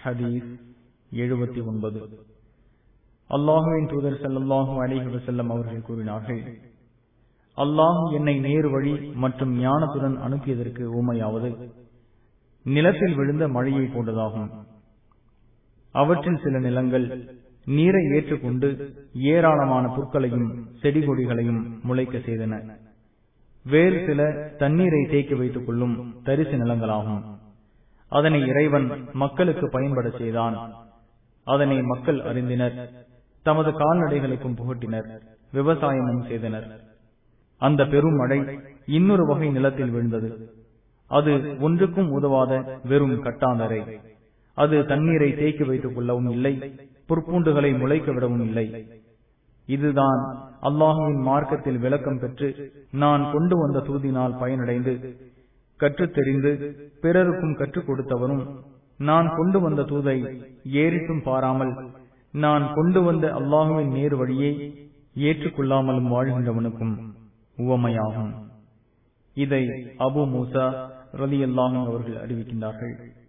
ஹதீஸ் எழுபத்தி ஒன்பது அல்லாஹுவின் தூதர் ஸல்லல்லாஹு அலைஹி வஸல்லம் அவர்கள் கூறினார்கள் அல்லாஹ் என்னை நேரு வழி மற்றும் ஞானத்துடன் அனுப்பியதற்கு ஊமையாவது நிலத்தில் விழுந்த மழையை போன்றதாகும் அவற்றில் சில நிலங்கள் நீரை ஏற்றுக்கொண்டு ஏராளமான புற்களையும் செடி கொடிகளையும் முளைக்க செய்தன வேறு சில தண்ணீரை தேக்கி வைத்துக் கொள்ளும் தரிசு நிலங்களாகும் அதனை இறைவன் மக்களுக்கு பயன்பட செய்தான் அதனை மக்கள் அறிந்தினர் தமது கால்நடைகளுக்கும் புகட்டினர் விவசாயமும் செய்தனர் அந்த பெரும் மழை இன்னொரு வகை நிலத்தில் விழுந்தது அது ஒன்றுக்கும் உதவாத வெறும் கட்டாந்தரை அது தண்ணீரை தேக்கி வைத்துக் கொள்ளவும் இல்லை புற்பூண்டுகளை முளைக்க விடவும் இல்லை இதுதான் அல்லாஹுவின் மார்க்கத்தில் விளக்கம் பெற்று நான் கொண்டு வந்த தூதினால் பயனடைந்து கற்றுத் தெரிந்து பிறருக்கும் கற்றுக் கொடுத்தவரும் நான் கொண்டு வந்த தூதை ஏறிட்டும் பாராமல் நான் கொண்டு வந்த அல்லாஹுவின் நேர் வழியை ஏற்றுக்கொள்ளாமலும் வாழ்கின்றவனுக்கும் உவமையாகும் இதை அபு மூசா ரலி அல்லாஹும் அவர்கள் அறிவிக்கின்றார்கள்